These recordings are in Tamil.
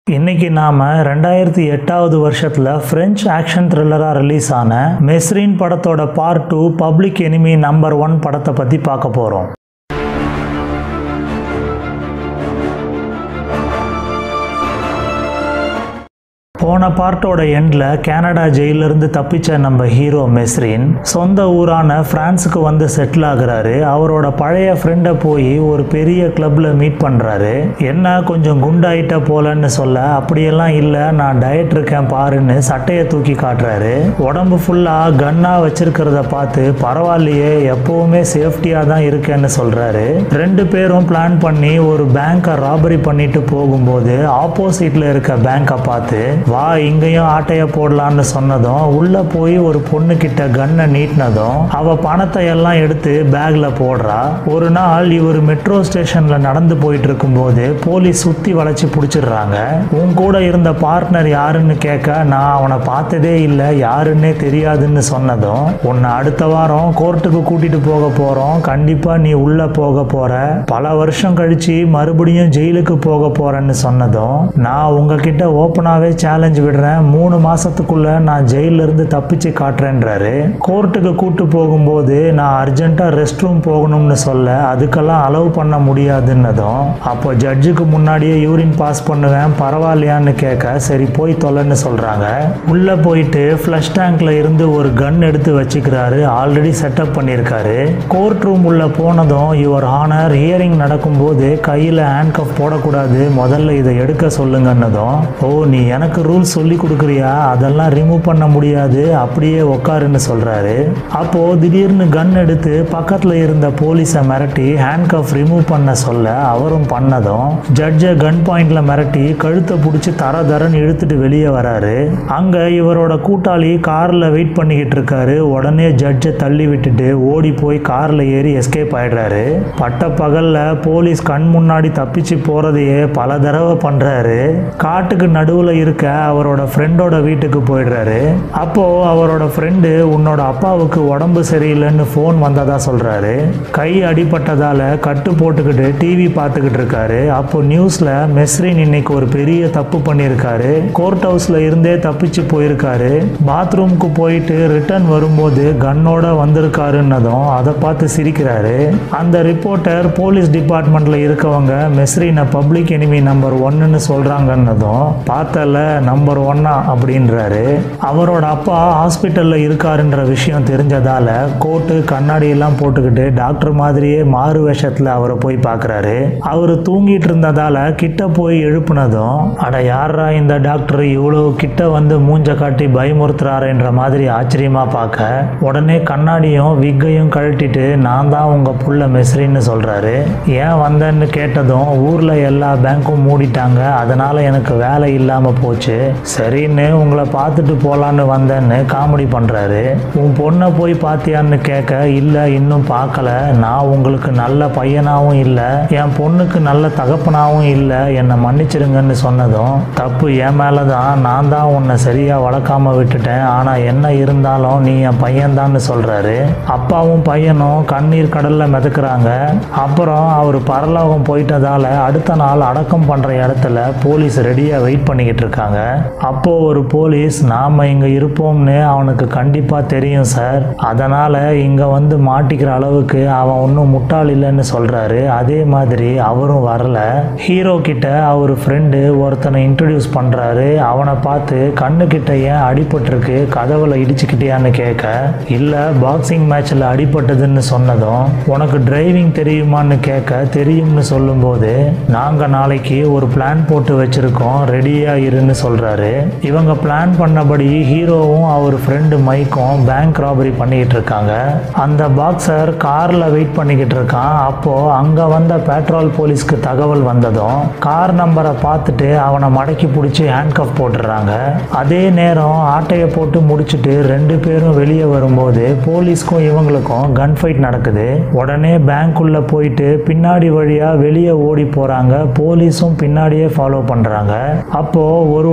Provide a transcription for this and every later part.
இன்னைக்கு நாம ரெண்டாயிரத்தி எட்டாவது வருஷத்துல பிரெஞ்சு ஆக்ஷன் த்ரில்லரா ரிலீஸ் ஆன மெஸ்ரீன் படத்தோட part two public enemy number one படத்தை பத்தி பார்க்க போறோம் போன பார்ட்டோட எண்டில் கனடா ஜெயிலிருந்து தப்பிச்ச நம்ம ஹீரோ மெஸ்ரின் சொந்த ஊரான பிரான்ஸுக்கு வந்து செட்டில் ஆகுறாரு அவரோட பழைய ஃப்ரெண்டை போய் ஒரு பெரிய கிளப்ல மீட் பண்ணுறாரு என்ன கொஞ்சம் குண்டாயிட்ட போலன்னு சொல்ல அப்படியெல்லாம் இல்லை நான் டயட் இருக்கேன் பாருன்னு சட்டையை தூக்கி காட்டுறாரு உடம்பு ஃபுல்லாக கன்னாக வச்சிருக்கிறத பார்த்து பரவாயில்லையே எப்பவுமே சேஃப்டியாக தான் இருக்கேன்னு சொல்கிறாரு ரெண்டு பேரும் பிளான் பண்ணி ஒரு பேங்கை ராபரி பண்ணிட்டு போகும்போது ஆப்போசிட்ல இருக்க பேங்கை பார்த்து வா இங்கேயும் ஆட்டைய போடலான்னு சொன்னதும் உள்ள போய் ஒரு பொண்ணு கிட்ட கன்னை நீட்டினதும் அவ பணத்தை எல்லாம் எடுத்து பேக்ல போடுறா ஒரு நாள் இவர் மெட்ரோ ஸ்டேஷன்ல நடந்து போயிட்டு இருக்கும்போது போலீஸ் சுத்தி வளைச்சு பிடிச்சிடுறாங்க உன் கூட இருந்த பார்ட்னர் யாருன்னு கேட்க நான் அவனை பார்த்ததே இல்லை யாருன்னே தெரியாதுன்னு சொன்னதும் உன்னை அடுத்த வாரம் கோர்ட்டுக்கு கூட்டிட்டு போக போறோம் கண்டிப்பா நீ உள்ள போக போற பல வருஷம் கழிச்சு மறுபடியும் ஜெயிலுக்கு போக போறேன்னு சொன்னதும் நான் உங்ககிட்ட ஓப்பனாவே சேலஞ்ச் விடுறேன் மூணு மாசத்துக்குள்ள நான் ஜெயில இருந்து தப்பிச்சு காட்டுறேன்றாரு கோர்ட்டுக்கு கூட்டு போகும்போது நான் அர்ஜென்ட்டா ரெஸ்ட் ரூம் போகணும்னு சொல்ல அதுக்கெல்லாம் அலோவ் பண்ண முடியாதுன்னதும் அப்போ ஜட்ஜுக்கு முன்னாடியே யூரின் பாஸ் பண்ணுவேன் பரவாயில்லையான்னு கேட்க சரி போய் தொலைன்னு சொல்றாங்க உள்ள போயிட்டு ஃப்ளஷ் டேங்க்ல இருந்து ஒரு கன் எடுத்து வச்சுக்கிறாரு ஆல்ரெடி செட்டப் பண்ணியிருக்காரு கோர்ட் ரூம் உள்ள போனதும் யுவர் ஆனர் ஹியரிங் நடக்கும்போது கையில் ஹேண்ட் கஃப் போடக்கூடாது முதல்ல இதை எடுக்க சொல்லுங்கன்னதும் ஓ நீ எனக்கு ரூல்ஸ் சொல்லி கொடுக்குறியா அதெல்லாம் ரிமூவ் பண்ண முடியாது அப்படியே உக்காருன்னு சொல்றாரு அப்போ திடீர்னு கன் எடுத்து பக்கத்துல இருந்த போலீஸை மிரட்டி ஹேண்ட் கஃப் ரிமூவ் பண்ண சொல்ல அவரும் பண்ணதும் ஜட்ஜை கன் பாயிண்ட்ல மிரட்டி கழுத்தை பிடிச்சி தர தரன்னு இழுத்துட்டு வெளியே வராரு அங்க இவரோட கூட்டாளி கார்ல வெயிட் பண்ணிக்கிட்டு இருக்காரு உடனே ஜட்ஜை தள்ளி விட்டுட்டு ஓடி போய் கார்ல ஏறி எஸ்கேப் ஆயிடுறாரு பட்ட பகல்ல போலீஸ் கண் முன்னாடி தப்பிச்சு போறதையே பல தடவை பண்றாரு காட்டுக்கு நடுவுல இருக்க அவரோட ஃப்ரெண்டோட வீட்டுக்கு போயிடுறாரு அப்போ அவரோட ஃப்ரெண்டு உன்னோட அப்பாவுக்கு உடம்பு சரியில்லைன்னு ஃபோன் வந்ததா சொல்றாரு கை அடிபட்டதால கட்டு போட்டுக்கிட்டு டிவி பார்த்துக்கிட்டு இருக்காரு அப்போ நியூஸ்ல மெஸ்ரின் இன்னைக்கு ஒரு பெரிய தப்பு பண்ணியிருக்காரு கோர்ட் ஹவுஸ்ல இருந்தே தப்பிச்சு போயிருக்காரு பாத்ரூம்க்கு போயிட்டு ரிட்டர்ன் வரும்போது கன்னோட வந்திருக்காருன்னதும் அதை பார்த்து சிரிக்கிறாரு அந்த ரிப்போர்ட்டர் போலீஸ் டிபார்ட்மெண்ட்ல இருக்கவங்க மெஸ்ரினை பப்ளிக் எனிமி நம்பர் ஒன்னுன்னு சொல்றாங்கன்னதும் பார்த்தல நம்பர் ஒன்னா அப்படின்றாரு அவரோட அப்பா ஹாஸ்பிட்டல்ல இருக்காருன்ற விஷயம் தெரிஞ்சதால கோட்டு கண்ணாடி எல்லாம் போட்டுக்கிட்டு டாக்டர் மாதிரியே மாறு வேஷத்துல அவரை போய் பார்க்கறாரு அவர் தூங்கிட்டு இருந்ததால கிட்ட போய் எழுப்புனதும் அட யாரா இந்த டாக்டர் இவ்வளவு கிட்ட வந்து மூஞ்ச காட்டி பயமுறுத்துறாருன்ற மாதிரி ஆச்சரியமா பார்க்க உடனே கண்ணாடியும் விக்கையும் கழட்டிட்டு நான் தான் உங்க புள்ள மெஸ்ரின்னு சொல்றாரு ஏன் வந்தேன்னு கேட்டதும் ஊர்ல எல்லா பேங்க்கும் மூடிட்டாங்க அதனால எனக்கு வேலை இல்லாம போச்சு சரின்னு உங்களை பார்த்துட்டு போலான்னு வந்தேன்னு காமெடி பண்றாரு உன் பொண்ணை போய் பார்த்தியான்னு கேட்க இல்ல இன்னும் பார்க்கல நான் உங்களுக்கு நல்ல பையனாவும் இல்ல என் பொண்ணுக்கு நல்ல தகப்பனாவும் இல்ல என்னை மன்னிச்சிருங்கன்னு சொன்னதும் தப்பு என் மேலதான் நான் தான் உன்னை சரியா வளர்க்காம விட்டுட்டேன் ஆனா என்ன இருந்தாலும் நீ என் பையன்தான்னு சொல்றாரு அப்பாவும் பையனும் கண்ணீர் கடல்ல மிதக்குறாங்க அப்புறம் அவர் பரலோகம் போயிட்டதால அடுத்த நாள் அடக்கம் பண்ற இடத்துல போலீஸ் ரெடியா வெயிட் பண்ணிக்கிட்டு இருக்காங்க அப்போ ஒரு போலீஸ் நாம இங்க இருப்போம்னு அவனுக்கு கண்டிப்பா தெரியும் சார் அதனால இங்க வந்து மாட்டிக்கிற அளவுக்கு அவன் ஒன்றும் முட்டாள் இல்லைன்னு சொல்றாரு அதே மாதிரி அவரும் வரல ஹீரோ கிட்ட அவர் ஃப்ரெண்டு ஒருத்தனை இன்ட்ரடியூஸ் பண்றாரு அவனை பார்த்து கண்ணு கிட்ட ஏன் அடிபட்டிருக்கு கதவுல இடிச்சுக்கிட்டியான்னு கேட்க இல்ல பாக்ஸிங் மேட்ச்ல அடிபட்டதுன்னு சொன்னதும் உனக்கு டிரைவிங் தெரியுமான்னு கேட்க தெரியும்னு சொல்லும்போது நாங்க நாளைக்கு ஒரு பிளான் போட்டு வச்சிருக்கோம் ரெடியா இருன்னு சொல்றாரு இவங்க பிளான் பண்ணபடி ஹீரோவும் அவர் ஃப்ரெண்டு மைக்கும் பேங்க் ராபரி பண்ணிக்கிட்டு இருக்காங்க அந்த பாக்ஸர் கார்ல வெயிட் பண்ணிக்கிட்டு இருக்கான் அப்போ அங்க வந்த பெட்ரோல் போலீஸ்க்கு தகவல் வந்ததும் கார் நம்பரை பார்த்துட்டு அவனை மடக்கி பிடிச்சி ஹேண்ட் கஃப் போட்டுடுறாங்க அதே நேரம் ஆட்டையை போட்டு முடிச்சுட்டு ரெண்டு பேரும் வெளியே வரும்போது போலீஸ்க்கும் இவங்களுக்கும் கன் ஃபைட் நடக்குது உடனே பேங்க் உள்ள போயிட்டு பின்னாடி வழியா வெளியே ஓடி போறாங்க போலீஸும் பின்னாடியே ஃபாலோ பண்றாங்க அப்போ ஒரு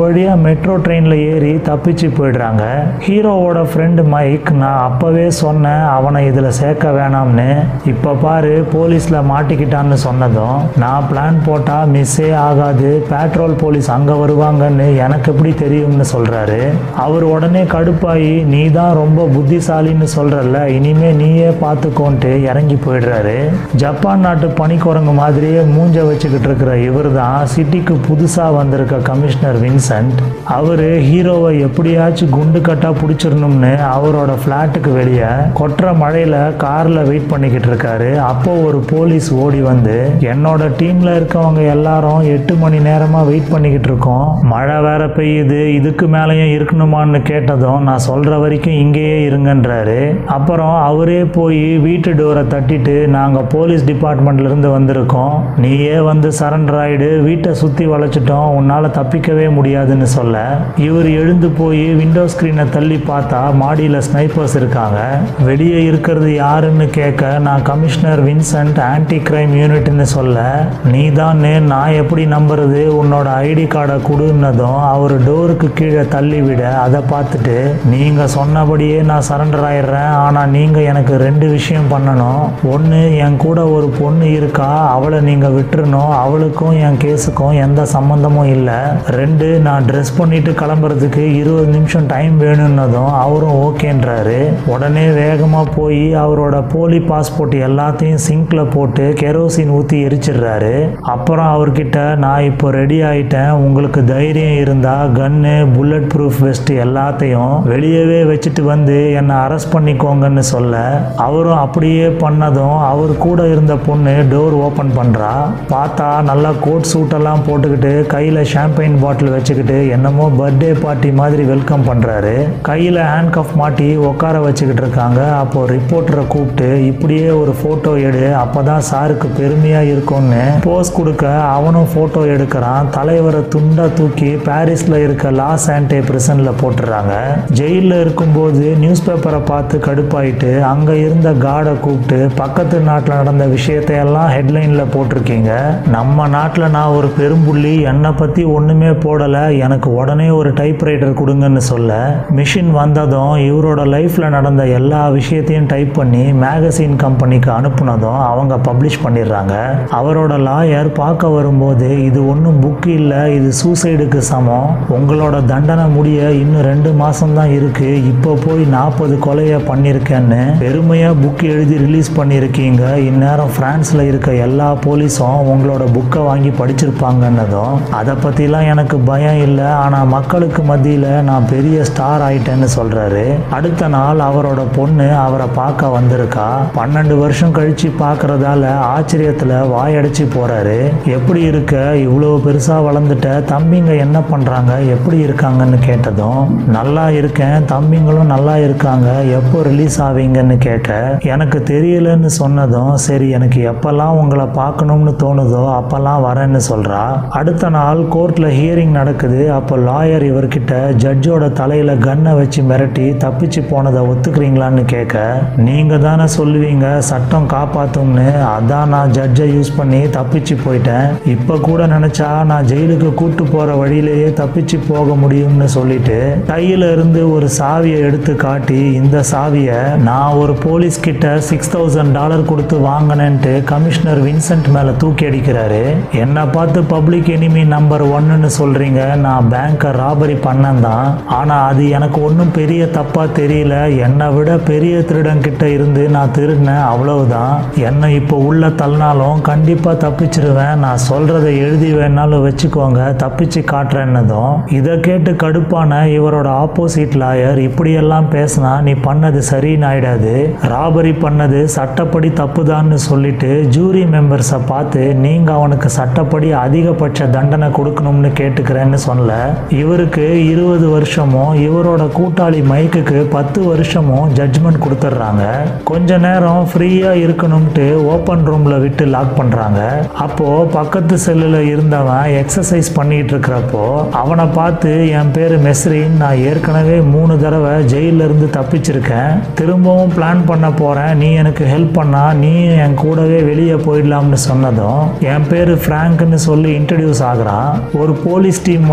வழியா மெட்ரோ ட்ரெயின்ல ஏறி தப்பிச்சு போயிடுறாங்க ஹீரோவோட ஃப்ரெண்டு மைக் நான் அப்பவே சொன்னேன் அவனை இதுல சேர்க்க வேணாம்னு இப்ப பாரு போலீஸ்ல மாட்டிக்கிட்டான்னு சொன்னதும் நான் பிளான் போட்டா மிஸ்ஸே ஆகாது பேட்ரோல் போலீஸ் அங்க வருவாங்கன்னு எனக்கு எப்படி தெரியும்னு சொல்றாரு அவர் உடனே கடுப்பாயி நீ தான் ரொம்ப புத்திசாலின்னு சொல்றல்ல இனிமே நீயே பார்த்துக்கோன்ட்டு இறங்கி போயிடுறாரு ஜப்பான் நாட்டு பனிக்குரங்கு மாதிரியே மூஞ்ச வச்சுக்கிட்டு இருக்கிற இவர் தான் சிட்டிக்கு புதுசா வந்திருக்க கமிஷனர் வின்சென்ட் அவரு ஹீரோவை எப்படியாச்சும் குண்டு கட்டா பிடிச்சிடணும்னு அவரோட ஃப்ளாட்டுக்கு வெளியே கொட்டுற மழையில கார்ல வெயிட் பண்ணிக்கிட்டு இருக்காரு அப்போ ஒரு போலீஸ் ஓடி வந்து என்னோட டீம்ல இருக்கவங்க எல்லாரும் எட்டு மணி நேரமா வெயிட் பண்ணிக்கிட்டு இருக்கோம் மழை வேற பெய்யுது இதுக்கு மேலேயும் இருக்கணுமான்னு கேட்டதும் நான் சொல்ற வரைக்கும் இங்கேயே இருங்கன்றாரு அப்புறம் அவரே போய் வீட்டு டோரை தட்டிட்டு நாங்க போலீஸ் டிபார்ட்மெண்ட்ல இருந்து வந்திருக்கோம் நீயே வந்து சரண்டர் ஆயிடு வீட்டை சுத்தி வளைச்சிட்டோம் உன்னால தப்பிக்கவே முடியாதுன்னு சொல்ல இவர் எழுந்து போய் விண்டோ ஸ்கிரீனை தள்ளி பார்த்தா மாடியில ஸ்னைப்பர்ஸ் இருக்காங்க வெளியே இருக்கிறது யாருன்னு கேட்க நான் கமிஷனர் வின்சென்ட் ஆன்டி கிரைம் யூனிட்னு சொல்ல நீ நான் எப்படி நம்புறது உன்னோட ஐடி கார்டை கொடுன்னதும் அவர் டோருக்கு கீழே தள்ளி விட அதை பார்த்துட்டு நீங்க சொன்னபடியே நான் சரண்டர் ஆயிடுறேன் ஆனா நீங்க எனக்கு ரெண்டு விஷயம் பண்ணணும் ஒன்று என் கூட ஒரு பொண்ணு இருக்கா அவளை நீங்க விட்டுறணும் அவளுக்கும் என் கேஸுக்கும் எந்த சம்பந்தமும் இல்லை ரெண்டு நான் ட்ரெஸ் பண்ணிட்டு கிளம்புறதுக்கு இருபது நிமிஷம் டைம் வேணும்னதும் அவரும் ஓகேன்றாரு உடனே வேகமா போய் அவரோட போலி பாஸ்போர்ட் எல்லாத்தையும் சிங்க்ல போட்டு கெரோசின் ஊற்றி எரிச்சிடுறாரு அப்புறம் அவர்கிட்ட நான் இப்போ ரெடி ஆயிட்டேன் உங்களுக்கு தைரியம் இருந்தா கன்னு புல்லட் ப்ரூஃப் வெஸ்ட் எல்லாத்தையும் வெளியவே வச்சுட்டு வந்து என்னை அரெஸ்ட் பண்ணிக்கோங்கன்னு சொல்ல அவரும் அப்படியே பண்ணதும் அவர் கூட இருந்த பொண்ணு டோர் ஓப்பன் பண்றா பார்த்தா நல்லா கோட் சூட்டெல்லாம் போட்டுக்கிட்டு கையில ஷாம்பைன் பாட்டில் வச்சுக்கிட்டு என்னமோ பர்த்டே பார்ட்டி மாதிரி வெல்கம் பண்றாரு கையில ஹேண்ட் கஃப் மாட்டி உட்கார வச்சுக்கிட்டு இருக்காங்க அப்போ ரிப்போர்ட்டரை கூப்பிட்டு இப்படியே ஒரு போட்டோ எடு அப்பதான் சாருக்கு பெருமையா இருக்கும்னு போஸ் கொடுக்க அவனும் போட்டோ எடுக்கிறான் தலைவரை துண்டா தூக்கி பாரிஸ்ல இருக்க லாஸ் ஆண்டே பிரிசன்ல போட்டுறாங்க ஜெயிலில் இருக்கும்போது நியூஸ் பேப்பரை பார்த்து கடுப்பாயிட்டு அங்க இருந்த கார்டை கூப்பிட்டு பக்கத்து நாட்டில் நடந்த விஷயத்தையெல்லாம் ஹெட்லைன்ல போட்டிருக்கீங்க நம்ம நாட்டில் நான் ஒரு பெரும்புள்ளி என்னை பத்தி ஒண்ணுமே போடல எனக்கு உடனே ஒரு டைப்ரைட்டர் கொடுங்கன்னு சொல்ல மிஷின் வந்ததும் இவரோட லைஃப்ல நடந்த எல்லா விஷயத்தையும் டைப் பண்ணி மேகசின் கம்பெனிக்கு அனுப்புனதும் அவங்க பப்ளிஷ் பண்ணிடுறாங்க அவரோட லாயர் பார்க்க வரும்போது இது ஒன்றும் புக் இல்லை இது சூசைடுக்கு சமம் உங்களோட தண்டனை முடிய இன்னும் ரெண்டு மாசம் தான் இருக்கு இப்போ போய் நாற்பது கொலையை பண்ணியிருக்கேன்னு பெருமையா புக் எழுதி ரிலீஸ் பண்ணியிருக்கீங்க இந்நேரம் பிரான்ஸ்ல இருக்க எல்லா போலீஸும் உங்களோட புக்கை வாங்கி படிச்சிருப்பாங்கன்னதும் அதை பத்திலாம் எனக்கு பயம் இல்லை ஆனா மக்களுக்கு மத்தியில நான் பெரிய ஸ்டார் ஆயிட்டேன்னு சொல்றாரு அடுத்த நாள் அவரோட பொண்ணு அவரை பார்க்க வந்திருக்கா பன்னெண்டு வருஷம் கழிச்சு பார்க்கறதால ஆச்சரியத்துல வாயடைச்சு போறாரு எப்படி இருக்க இவ்வளவு பெருசா வளர்ந்துட்ட தம்பிங்க என்ன பண்றாங்க எப்படி இருக்காங்கன்னு கேட்டதும் நல்லா இருக்கேன் தம்பிங்களும் நல்லா இருக்காங்க எப்போ ரிலீஸ் ஆவீங்கன்னு கேட்க எனக்கு தெரியலன்னு சொன்னதும் சரி எனக்கு எப்பெல்லாம் உங்களை பார்க்கணும்னு தோணுதோ அப்பெல்லாம் வரேன்னு சொல்றா அடுத்த நாள் கோர்ட்ல ஹியரிங் நடக்குது அப்போ லாயர் இவர்கிட்ட ஜட்ஜோட தலையில கன்னை வச்சு மிரட்டி தப்பிச்சு போனதை ஒத்துக்கிறீங்களான்னு கேட்க நீங்க தானே சொல்லுவீங்க சட்டம் காப்பாத்தும்னு அதான் நான் ஜட்ஜை யூஸ் பண்ணி தப்பிச்சு போயிட்டேன் இப்ப கூட நினைச்சா நான் ஜெயிலுக்கு கூட்டு போற வழியிலேயே தப்பிச்சு போக முடியும்னு சொல்லிட்டு கையில இருந்து ஒரு சாவியை எடுத்து காட்டி இந்த சாவியை நான் ஒரு போலீஸ் கிட்ட சிக்ஸ் தௌசண்ட் டாலர் கொடுத்து வாங்கினேன்ட்டு கமிஷனர் வின்சென்ட் மேல தூக்கி அடிக்கிறாரு என்னை பார்த்து பப்ளிக் எனிமி நம்பர் ஒன்னுன்னு சொல்றீங்க நான் பேங்கை ராபரி பண்ணேன் தான் ஆனா அது எனக்கு ஒன்றும் பெரிய தப்பா தெரியல என்னை விட பெரிய திருடன் கிட்ட இருந்து நான் திருடினேன் அவ்வளவுதான் என்னை இப்போ உள்ள தள்ளினாலும் கண்டிப்பா தப்பிச்சிருவேன் நான் சொல்றதை எழுதி வேணாலும் வச்சுக்கோங்க தப்பிச்சு காட்டுறேன்னதும் இதை கேட்டு கடுப்பான இவரோட ஆப்போசிட் லாயர் இப்படியெல்லாம் பேசினா நீ பண்ணது சரின்னு ஆயிடாது ராபரி பண்ணது சட்டப்படி தப்புதான்னு சொல்லிட்டு ஜூரி மெம்பர்ஸை பார்த்து நீங்க அவனுக்கு சட்டப்படி அதிகபட்ச தண்டனை கொடுக்கணும்னு கேட்டுக்கிறேன்னு சொல்ல இவருக்கு இருபது வருஷமும் இவரோட கூட்டாளி மைக்குக்கு பத்து வருஷமும் ஜட்ஜ்மெண்ட் கொடுத்துட்றாங்க கொஞ்ச நேரம் ஃப்ரீயா இருக்கணும்ட்டு ஓப்பன் ரூம்ல விட்டு லாக் பண்றாங்க அப்போ பக்கத்து செல்லுல இருந்தவன் எக்ஸசைஸ் பண்ணிட்டு இருக்கிறப்போ அவனை பார்த்து என் பேரு மெஸ்ரின் நான் ஏற்கனவே மூணு தடவை ஜெயில இருந்து தப்பிச்சிருக்கேன் திரும்பவும் பிளான் பண்ண போறேன் நீ எனக்கு ஹெல்ப் பண்ணா நீ என் கூடவே வெளியே போயிடலாம்னு சொன்னதும் என் பேரு ஃப்ராங்க்னு சொல்லி இன்ட்ரடியூஸ் ஆகுறான் ஒரு போலீஸ் டீம்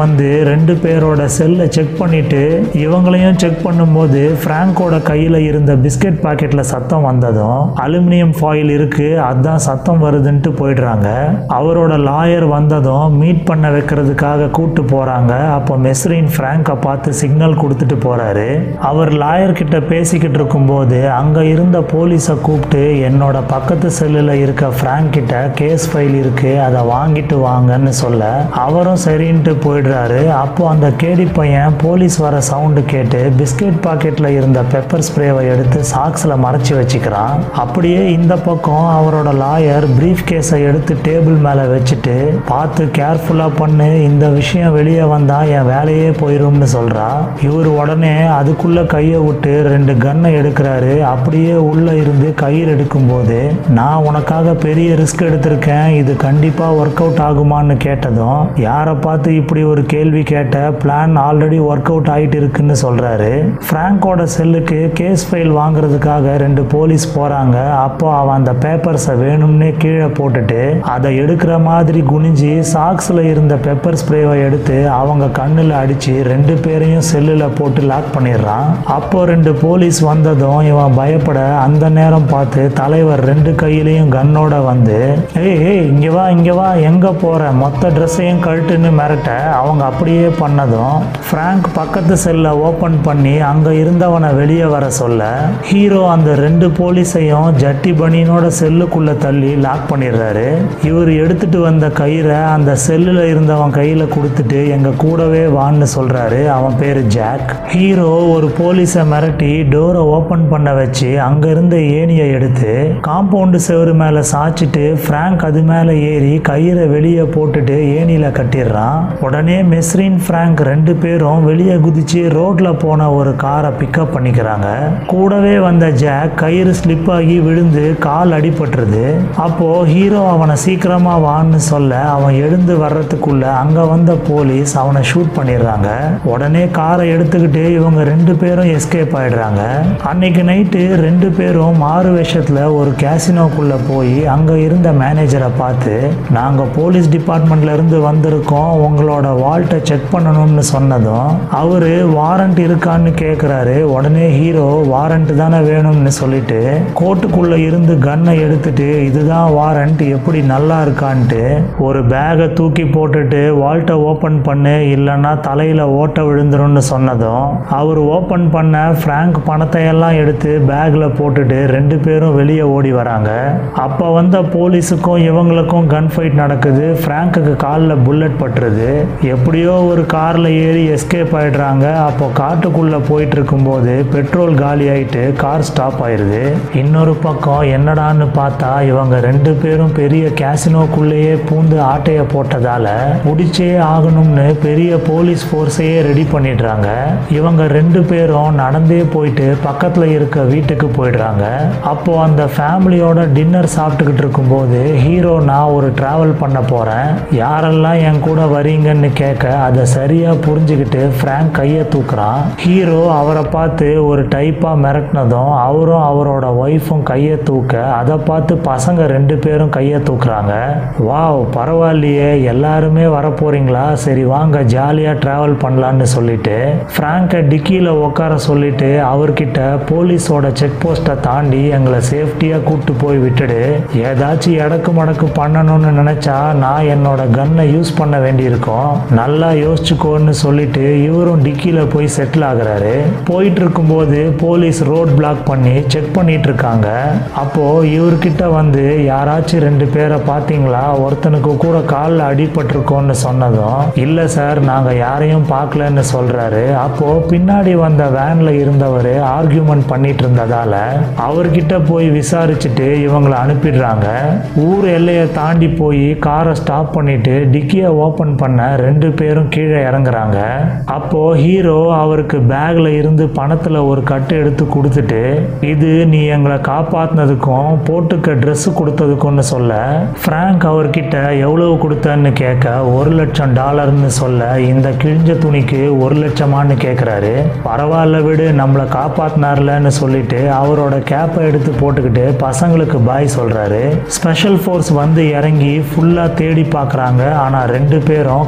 வந்து ரெண்டு பேரோட செல்லை செக் பண்ணிட்டு இவங்களையும் செக் பண்ணும்போது ஃப்ராங்கோட கையில் இருந்த பிஸ்கட் பாக்கெட்டில் சத்தம் வந்ததும் அலுமினியம் ஃபாயில் இருக்கு அதான் சத்தம் வருதுன்ட்டு போயிடுறாங்க அவரோட லாயர் வந்ததும் மீட் பண்ண வைக்கிறதுக்காக கூட்டு போறாங்க அப்போ மெஸ்ரின் ஃப்ராங்கை பார்த்து சிக்னல் கொடுத்துட்டு போறாரு அவர் லாயர் கிட்ட பேசிக்கிட்டு இருக்கும்போது அங்க இருந்த போலீஸை கூப்பிட்டு என்னோட பக்கத்து செல்லில் இருக்க ஃப்ராங்க் கிட்ட கேஸ் ஃபைல் இருக்கு அதை வாங்கிட்டு வாங்கன்னு சொல்ல அவரும் சரின்ட்டு போயிடுறாரு அப்போ அந்த கேடி பையன் போலீஸ் வர சவுண்டு கேட்டு பிஸ்கெட் பாக்கெட்ல இருந்த பெப்பர் ஸ்ப்ரேவை எடுத்து சாக்ஸ்ல மறைச்சு வச்சுக்கிறான் அப்படியே இந்த பக்கம் அவரோட லாயர் பிரீஃப் கேஸை எடுத்து டேபிள் மேலே வச்சுட்டு பார்த்து கேர்ஃபுல்லாக பண்ணு இந்த விஷயம் வெளியே வந்தா என் வேலையே போயிரும்னு சொல்றா இவர் உடனே அதுக்குள்ள கையை விட்டு ரெண்டு கன்னை எடுக்கிறாரு அப்படியே உள்ள இருந்து கயிறு எடுக்கும்போது நான் உனக்காக பெரிய ரிஸ்க் எடுத்திருக்கேன் இது கண்டிப்பா ஒர்க் அவுட் ஆகுமான்னு கேட்டதும் யாரை பார்த்து இப்படி ஒரு கேள்வி கேட்ட பிளான் ஆல்ரெடி ஒர்க் அவுட் ஆயிட்டு இருக்குன்னு சொல்றாரு ஃப்ராங்கோட செல்லுக்கு கேஸ் ஃபைல் வாங்குறதுக்காக ரெண்டு போலீஸ் போறாங்க அப்போ அவன் அந்த பேப்பர்ஸை வேணும்னே கீழே போட்டுட்டு அதை எடுக்கிற மாதிரி குனிஞ்சு சாக்ஸில் இருந்த பெப்பர் ஸ்ப்ரேவை எடுத்து அவங்க கண்ணில் அடிச்சு ரெண்டு பேரையும் செல்லில் போட்டு லாக் பண்ணிடுறான் அப்போ ரெண்டு போலீஸ் வந்ததும் இவன் பயப்பட அந்த நேரம் பார்த்து தலைவர் ரெண்டு கையிலையும் கன்னோட வந்து ஏய் ஏய் இங்க வா இங்க வா எங்க போற மொத்த ட்ரெஸ்ஸையும் கழட்டுன்னு மிரட்ட அவங்க அப்படியே பண்ணதும் ஃப்ராங்க் பக்கத்து செல்லை ஓபன் பண்ணி அங்க இருந்தவனை வெளியே வர சொல்ல ஹீரோ அந்த ரெண்டு போலீஸையும் ஜட்டி பனியனோட செல்லுக்குள்ள தள்ளி லாக் பண்ணிடுறாரு இவர் எடுத்துட்டு வந்த கயிறை அந்த செல்லுல இருந்தவன் கையில கொடுத்துட்டு எங்க கூடவே வான்னு சொல்றாரு அவன் பேரு ஜாக் ஹீரோ ஒரு போலீஸை மிரட்டி டோரை ஓபன் பண்ண வச்சு அங்க இருந்த ஏணியை எடுத்து காம்பவுண்டு செவரு மேல சாய்ச்சிட்டு ஃப்ராங்க் அது மேல ஏறி கயிறை வெளியே போட்டுட்டு ஏணியில கட்டிடுறான் உடனே மெஸ்ரின் ஃப்ராங்க் ரெண்டு பேரும் வெளியே குதிச்சு ரோட்ல போன ஒரு காரை பிக்கப் பண்ணிக்கிறாங்க கூடவே வந்த ஜாக் கயிறு ஸ்லிப் ஆகி விழுந்து கால் அடிபட்டுருது அப்போ ஹீரோ அவனை சீக்கிரமா வான்னு சொல்ல அவன் எழுந்து வர்றதுக்குள்ள அங்க வந்த போலீஸ் அவனை ஷூட் பண்ணிடுறாங்க உடனே காரை எடுத்துக்கிட்டு இவங்க ரெண்டு பேரும் எஸ்கேப் ஆயிடுறாங்க அன்னைக்கு நைட்டு ரெண்டு பேரும் மாறு வேஷத்துல ஒரு கேசினோக்குள்ள போய் அங்க இருந்த மேனேஜரை பார்த்து நாங்க போலீஸ் டிபார்ட்மெண்ட்ல இருந்து வந்திருக்கோம் உங்களோட வால்ட்டை செக் பண்ணணும்னு சொன்னதும் அவரு வாரண்ட் இருக்கான்னு கேட்குறாரு உடனே ஹீரோ வாரண்ட் தானே வேணும்னு சொல்லிட்டு கோட்டுக்குள்ள இருந்து கன்னை எடுத்துட்டு இதுதான் வாரண்ட் எப்படி நல்லா இருக்கான்ட்டு ஒரு பேகை தூக்கி போட்டுட்டு வால்ட்டை ஓப்பன் பண்ணு இல்லைன்னா தலையில ஓட்ட விழுந்துரும்னு சொன்னதும் அவர் ஓப்பன் பண்ண ஃப்ராங்க் பணத்தை எல்லாம் எடுத்து பேக்ல போட்டுட்டு ரெண்டு பேரும் வெளியே ஓடி வராங்க அப்போ வந்த போலீஸுக்கும் இவங்களுக்கும் கன் ஃபைட் நடக்குது ஃப்ராங்க்குக்கு காலில் புல்லட் பட்டுருது எப்படியோ ஒரு காரில் ஏறி எஸ்கேப் ஆயிடுறாங்க அப்போ காட்டுக்குள்ளே போயிட்டு இருக்கும்போது பெட்ரோல் காலி ஆயிட்டு கார் ஸ்டாப் ஆயிடுது இன்னொரு பக்கம் என்னடான்னு பார்த்தா இவங்க ரெண்டு பேரும் பெரிய கேசினோக்குள்ளேயே பூந்து ஆட்டைய போட்டதால முடிச்சே ஆகணும்னு பெரிய போலீஸ் ஃபோர்ஸையே ரெடி பண்ணிடுறாங்க இவங்க ரெண்டு பேரும் நடந்தே போயிட்டு பக்கத்தில் இருக்க வீட்டுக்கு போயிடுறாங்க அப்போ அந்த ஃபேமிலியோட டின்னர் சாப்பிட்டுக்கிட்டு இருக்கும்போது ஹீரோ நான் ஒரு டிராவல் பண்ண போகிறேன் யாரெல்லாம் என் கூட வரீங்கன்னு கேட்க அதை சரியாக புரிஞ்சுக்கிட்டு ஃப்ராங்க் கையை தூக்குறான் ஹீரோ அவரை பார்த்து ஒரு டைப்பாக மிரட்டினதும் அவரும் அவரோட ஒய்ஃபும் கையை தூக்க அதை பார்த்து பசங்க ரெண்டு பேரும் கையை தூக்குறாங்க வாவ் பரவாயில்லையே எல்லாருமே வர போறீங்களா சரி வாங்க ஜாலியாக ட்ராவல் பண்ணலான்னு சொல்லிட்டு ஃப்ராங்கை டிக்கியில் உட்கார சொல்லிட்டு அவர்கிட்ட போலீஸோட செக் போஸ்ட்டை தாண்டி எங்களை சேஃப்டியாக கூட்டு போய் விட்டுடு ஏதாச்சும் இடக்கு மடக்கு பண்ணணும்னு நினச்சா நான் என்னோட கன்னை யூஸ் பண்ண வேண்டியிருக்கும் நல்லா யோசிச்சுக்கோன்னு சொல்லிட்டு இவரும் டிக்கியில் போய் செட்டில் ஆகுறாரு போயிட்டு இருக்கும்போது போலீஸ் ரோட் பிளாக் பண்ணி செக் பண்ணிட்டு இருக்காங்க அப்போ இவர்கிட்ட வந்து யாராச்சும் ரெண்டு பேரை பார்த்தீங்களா ஒருத்தனுக்கு கூட காலில் அடிபட்டிருக்கோன்னு சொன்னதும் இல்லை சார் நாங்கள் யாரையும் பார்க்கலன்னு சொல்றாரு அப்போ பின்னாடி வந்த வேன்ல இருந்தவர் ஆர்கியூமெண்ட் பண்ணிட்டு இருந்ததால அவர்கிட்ட போய் விசாரிச்சுட்டு இவங்களை அனுப்பிடுறாங்க ஊர் எல்லையை தாண்டி போய் காரை ஸ்டாப் பண்ணிட்டு டிக்கியை ஓபன் பண்ண ரெண்டு பேரும் கீழே இறங்குறாங்க அப்போ ஹீரோ அவருக்கு பேக்ல இருந்து பணத்துல ஒரு கட்டு எடுத்து கொடுத்துட்டு இது நீ எங்களை காப்பாத்தினதுக்கும் போட்டுக்க Dress கொடுத்ததுக்கும்னு சொல்ல ஃப்ராங்க் அவர்கிட்ட எவ்வளவு கொடுத்தன்னு கேட்க ஒரு லட்சம் டாலர்னு சொல்ல இந்த கிழிஞ்ச துணிக்கு ஒரு லட்சமான்னு கேட்குறாரு பரவாயில்ல விடு நம்மளை காப்பாத்தினார்லன்னு சொல்லிட்டு அவரோட கேப்பை எடுத்து போட்டுக்கிட்டு பசங்களுக்கு பாய் சொல்றாரு ஸ்பெஷல் ஃபோர்ஸ் வந்து இறங்கி ஃபுல்லா தேடி பார்க்கறாங்க ஆனா ரெண்டு பேரும் காட்டுக்குள்ள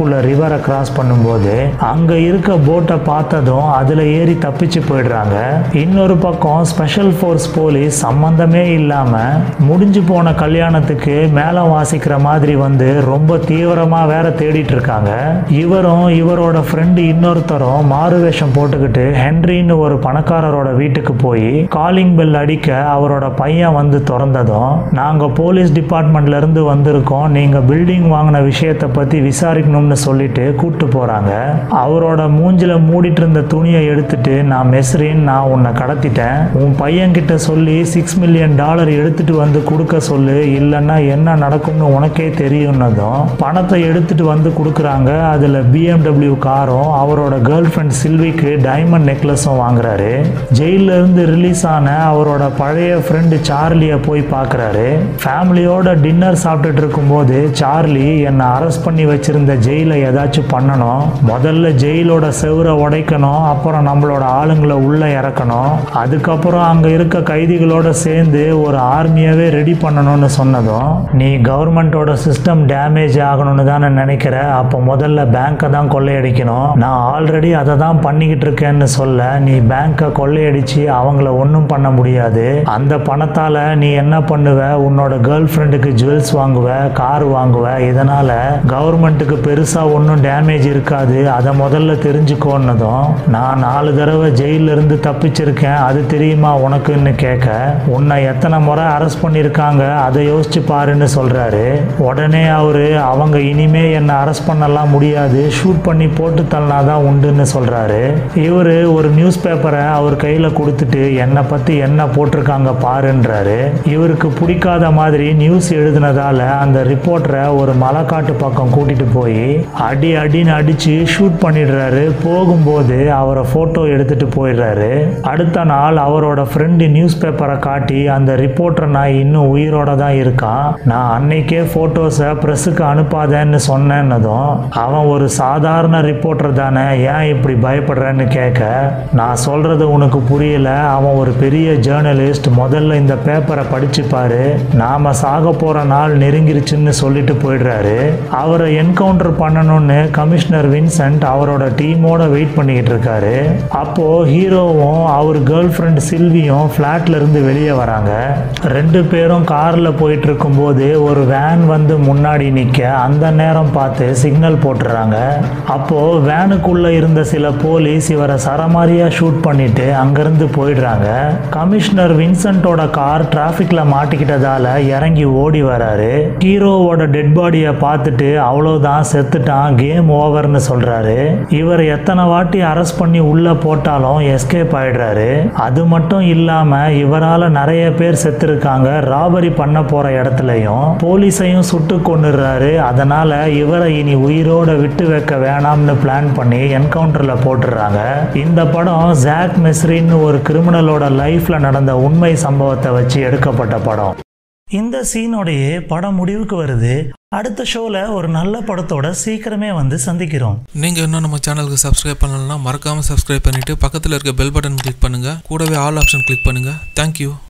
கடலுக்குள்ள ரிவரை கிராஸ் பண்ணும்போது அங்க இருக்க போட்டை பார்த்ததும் அதுல ஏறி தப்பிச்சு போயிடுறாங்க இன்னொரு பக்கம் ஸ்பெஷல் ஃபோர்ஸ் போலீஸ் சம்பந்தமே இல்லாம முடிஞ்சு போன கல்யாணத்துக்கு மேலம் வாசிக்கிற மாதிரி வந்து ரொம்ப தீவிரமா வேற தேடிட்டு இருக்காங்க இவரும் இவரோட ஃப்ரெண்டு இன்னொருத்தரும் மாறு வேஷம் போட்டுக்கிட்டு ஹென்ரின்னு ஒரு பணக்காரரோட வீட்டுக்கு போய் காலிங் பெல் அடிக்க அவரோட பையன் வந்து திறந்ததும் நாங்க போலீஸ் டிபார்ட்மெண்ட்ல இருந்து வந்திருக்கோம் நீங்க பில்டிங் வாங்கின விஷயத்தை பத்தி விசாரிக்கணும்னு சொல்லிட்டு கூட்டு போறாங்க அவரோட மூஞ்சில மூடிட்டு இருந்த துணியை எடுத்துட்டு நான் மெஸ்ரின் நான் உன்னை கடத்திட்டேன் உன் பையன் கிட்ட சொல்லி சிக்ஸ் மில்லியன் டாலர் எடுத்துட்டு வந்து கொடுக்க சொல்லு இல்லைன்னா என்ன நடக்கும்னு உனக்கே தெரியும்னதும் பணத்தை எடுத்துட்டு வந்து கொடுக்குறாங்க அதுல பிஎம்டபிள்யூ காரும் அவரோட கேர்ள் ஃப்ரெண்ட் சில்விக்கு டைமண்ட் நெக்லஸும் வாங்குறாரு ஜெயில இருந்து ரிலீஸ் ஆன அவரோட பழைய ஃப்ரெண்டு சார்லியை போய் பார்க்குறாரு ஃபேமிலியோட டின்னர் சாப்பிட்டுட்டு இருக்கும்போது சார்லி என்னை அரெஸ்ட் பண்ணி வச்சிருந்த ஜெயிலை ஏதாச்சும் பண்ணணும் முதல்ல ஜெயிலோட செவுரை உடைக்கணும் அப்புறம் நம்மளோட ஆளுங்களை உள்ள இறக்கணும் அதுக்கப்புறம் அங்க இருக்க கைதிகளோட சேர்ந்து ஒரு ஆர்மியாவே ரெடி பண்ணணும்னு சொன்னதும் நீ கவர்மெண்டோட சிஸ்டம் டேமேஜ் ஆகணும்னு தானே நினைக்கிற அப்போ முதல்ல பேங்க்கை தான் கொள்ளையடிக்கணும் நான் ஆல்ரெடி அதை தான் பண்ணிக்கிட்டு இருக்கேன்னு சொல்ல நீ பேங்க்கை கொள்ளையடிச்சு அவங்கள ஒன்றும் பண்ண முடியாது அந்த பணத்தால நீ என்ன பண்ணுவ உன்னோட கேர்ள் ஃப்ரெண்டுக்கு ஜுவல்ஸ் வாங்குவ கார் வாங்குவ இதனால கவர்மெண்ட்டுக்கு பெருசா ஒன்றும் டேமேஜ் இருக்காது அதை முதல்ல தெரிஞ்சுக்கோன்னதும் நான் நாலு தடவை ஜெயில இருந்து தப்பிச்சிருக்கேன் அது தெரியுமா உனக்குன்னு கேட்க உன்னை எத்தனை முறை அரெஸ்ட் பண்ணியிருக்காங்க அதை யோசிச்சு பாருன்னு சொல்றாரு உடனே அவரு அவங்க இனிமே என்னை அரெஸ்ட் பண்ணலாம் முடியாது ஷூட் பண்ணி போட்டு தள்ளினாதான் உண்டுன்னு சொல்றாரு இவரு ஒரு நியூஸ் பேப்பரை அவர் கையில கொடுத்துட்டு என்னை பத்தி என்ன போட்டிருக்காங்க பாருன்றாரு இவருக்கு பிடிக்காத மாதிரி நியூஸ் எழுதினதால அந்த ரிப்போர்ட்டரை ஒரு மலைக்காட்டு பக்கம் கூட்டிட்டு போய் அடி அடின்னு அடிச்சு ஷூட் பண்ணிடுறாரு போகும்போது அவரை போட்டோ எடுத்துட்டு போயிடுறாரு அடுத்த நாள் அவரோட ஃப்ரெண்டு நியூஸ் பேப்பரை காட்டி அந்த ரிப்போர்ட்டர் நான் இன்னும் உயிரோட தான் இருக்கான் நான் அன்னைக்கே போட்டோஸை ப்ரெஸ்ஸுக்கு அனுப்பாதேன்னு சொன்னேன்னதும் அவன் ஒரு சாதாரண ரிப்போர்ட்டர் தானே ஏன் இப்படி பயப்படுறேன்னு கேட்க நான் சொல்றது உனக்கு புரியல அவன் ஒரு பெரிய ஜேர்னலிஸ்ட் முதல்ல இந்த பேப்பரை படிச்சு பாரு நாம சாக போற நாள் நெருங்கிருச்சுன்னு சொல்லிட்டு போயிடுறாரு அவரை என்கவுண்டர் பண்ணணும்னு கமிஷனர் வின்சென்ட் அவரோட டீமோட வெயிட் பண்ணிக்கிட்டு இருக்காரு அப்போ ஹீரோவும் அவர் கேர்ள் ஃப்ரெண்ட் சில்வியும் ஃப்ளாட்ல இருந்து வெளியே வராங்க ரெண்டு பேரும் கார்ல போயிட்டு இருக்கும்போது ஒரு வேன் வந்து முன்னாடி நிக்க அந்த நேரம் பார்த்து சிக்னல் போட்டுறாங்க அப்போ வேனுக்குள்ள இருந்த சில போலீஸ் இவரை சரமாரியா ஷூட் பண்ணிட்டு அங்கிருந்து போயிடுறாங்க கமிஷனர் வின்சென்ட்டோட கார் டிராஃபிக்ல மாட்டிக்கிட்டதால இறங்கி ஓடி வராரு ஹீரோவோட டெட் பாடியை பார்த்துட்டு அவ்வளோதான் செத்துட்டான் கேம் ஓவர்னு சொல்றாரு இவர் எத்தனை வாட்டி அரெஸ்ட் பண்ணி உள்ள போட்டாலும் எஸ்கேப் ஆயிடுறாரு அது மட்டும் இல்லாம இவரால நிறைய பேர் செத்துருக்காங்க ராபரி பண்ண போற இடத்துலயும் போலீஸையும் சுட்டு கொண்டுடுறாரு அதனால இவரை இனி உயிரோட விட்டு வைக்க வேணாம்னு பிளான் பண்ணி என்கவுண்டர்ல போட்டுடுறாங்க இந்த படம் ஜாக் மெஸ்ரின்னு ஒரு கிரிமினலோட லைஃப்ல நடந்த உண்மை சம்பவத்தை வச்சு எடுக்கப்பட்ட படம் இந்த சீனோடைய படம் முடிவுக்கு வருது அடுத்த ஷோல ஒரு நல்ல படத்தோட சீக்கிரமே வந்து சந்திக்கிறோம் நீங்கள் இன்னும் நம்ம சேனலுக்கு சப்ஸ்கிரைப் பண்ணலன்னா மறக்காமல் சப்ஸ்கிரைப் பண்ணிவிட்டு பக்கத்தில் இருக்க பெல் பட்டன் கிளிக் பண்ணுங்கள் கூடவே ஆல் ஆப்ஷன் கிளிக் பண்ணுங்கள் தேங்க்யூ